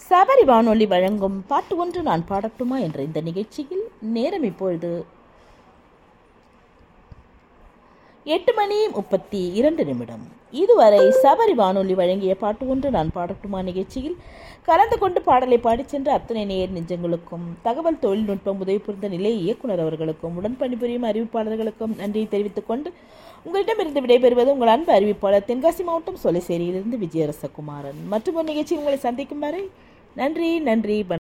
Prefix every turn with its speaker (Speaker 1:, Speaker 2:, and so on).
Speaker 1: சபரி வானொலி வழங்கும் பாட்டு ஒன்று நான் பாடட்டுமா என்ற இந்த நிகழ்ச்சியில் நேரம் இப்பொழுது எட்டு மணி முப்பத்தி இரண்டு நிமிடம் இதுவரை சபரி வானொலி வழங்கிய பாட்டு ஒன்று நான் பாடட்டுமா நிகழ்ச்சியில் கலந்து கொண்டு பாடலை பாடிச் சென்ற அத்தனை நேர் நெஞ்சங்களுக்கும் தகவல் தொழில்நுட்பம் உதவி புரிந்த நிலை இயக்குனர் அவர்களுக்கும் உடன் பணிபுரியும் அறிவிப்பாளர்களுக்கும் நன்றியை தெரிவித்துக் கொண்டு உங்களிடமிருந்து விடைபெறுவது உங்கள் அன்பு அறிவிப்பாளர் தென்காசி மாவட்டம் சொலைசேரியிலிருந்து விஜயரசகுமாரன் மற்றும் ஒரு நிகழ்ச்சியில் உங்களை சந்திக்கும் வரை நன்றி நன்றி வணக்கம்